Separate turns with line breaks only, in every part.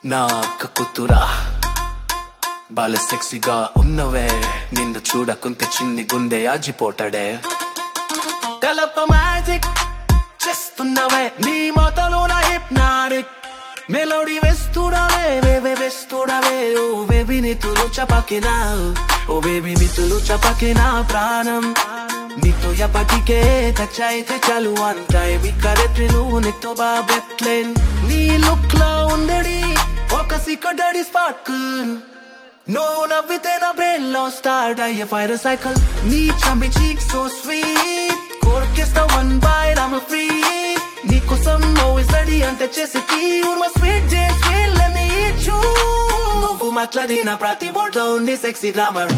నా అక్క కూతురా బాల సెక్సీగా ఉన్నవే నిన్ను చూడకుంటే చిన్ని గుండె ఆజిపోతాడే తెలప మ్యాజిక్ చేస్తున్నవే నీ మొతలు నా హిప్నాటిక్ మెలోడీ వేస్తుడవే వేవే వేస్తుడవే ఓ బేబీ నితులు చపకినా ఓ బేబీ నితులు చపకినా ప్రాణం నీతో ఎప్పటికే టచ్ అయితే చాలు అంత వికరెత్రి నువ్వు నీతో బాబెట్లేన్ నీ లుక్ లో ఉండడి ఒక సిక్కడడి స్పార్క్ నువ్వు నవ్వితే నా బ్రెయిన్ లో స్టార్ట్ అయ్యే ఫైర్ సైకిల్ నీ చంబి చీక్ సో స్వీట్ కోరికేస్తా వన్ బై రామ ఫ్రీ నీకోసం always ready అంటే చేసి ఊర్మ స్వీట్ డే స్వీట్ అని చూ నువ్వు మాట్లాడిన ప్రతి వర్డ్ లో ఉంది సెక్సీ గ్రామర్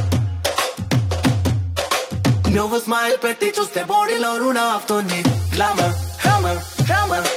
నువ్వు స్మైల్ పెట్టి చూస్తే బాడీలో రుణ అవుతుంది గ్లామర్ హ్యామర్ హ్యామర్